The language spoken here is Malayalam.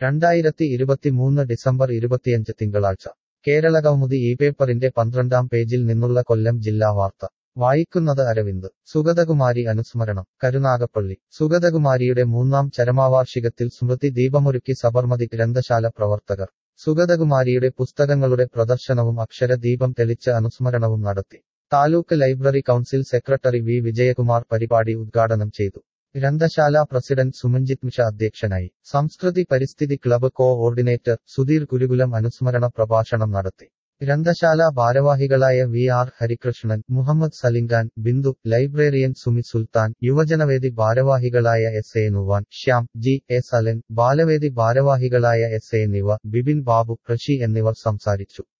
രണ്ടായിരത്തി ഇരുപത്തിമൂന്ന് ഡിസംബർ ഇരുപത്തിയഞ്ച് തിങ്കളാഴ്ച കേരള കൗമുദി ഈ പേപ്പറിന്റെ പന്ത്രണ്ടാം പേജിൽ നിന്നുള്ള കൊല്ലം ജില്ലാ വാർത്ത വായിക്കുന്നത് അരവിന്ദ് സുഗതകുമാരി അനുസ്മരണം കരുനാഗപ്പള്ളി സുഗതകുമാരിയുടെ മൂന്നാം ചരമാവാർഷികത്തിൽ സ്മൃതി ദീപമൊരുക്കി സബർമതി ഗ്രന്ഥശാല പ്രവർത്തകർ സുഗതകുമാരിയുടെ പുസ്തകങ്ങളുടെ പ്രദർശനവും അക്ഷരദീപം തെളിച്ച് അനുസ്മരണവും നടത്തി taluk library council secretary V Vijayakumar പരിപാടി ഉദ്ഘാടനം ചെയ്തു ഗ്രന്ഥശാല പ്രസിഡന്റ് സുമഞ്ജിത് മിഷ അധ്യക്ഷനായി സംസ്കൃതി പരിസ്ഥിതി club coordinator Sudhir Gurukulam അനുസ്മരണ പ്രഭാഷണം നടത്തി ഗ്രന്ഥശാല ഭാരവാഹികളായ V R Harikrishnan Muhammad Salimkhan Bindu librarian Sumi Sultan യുവജനവേദി ഭാരവാഹികളായ S A Nuvan Shyam G A Salan ബാലവേദി ഭാരവാഹികളായ എസ് എ നിവ ബിബിൻ ബാബു ഋഷി എന്നിവർ സംസാരിച്ചു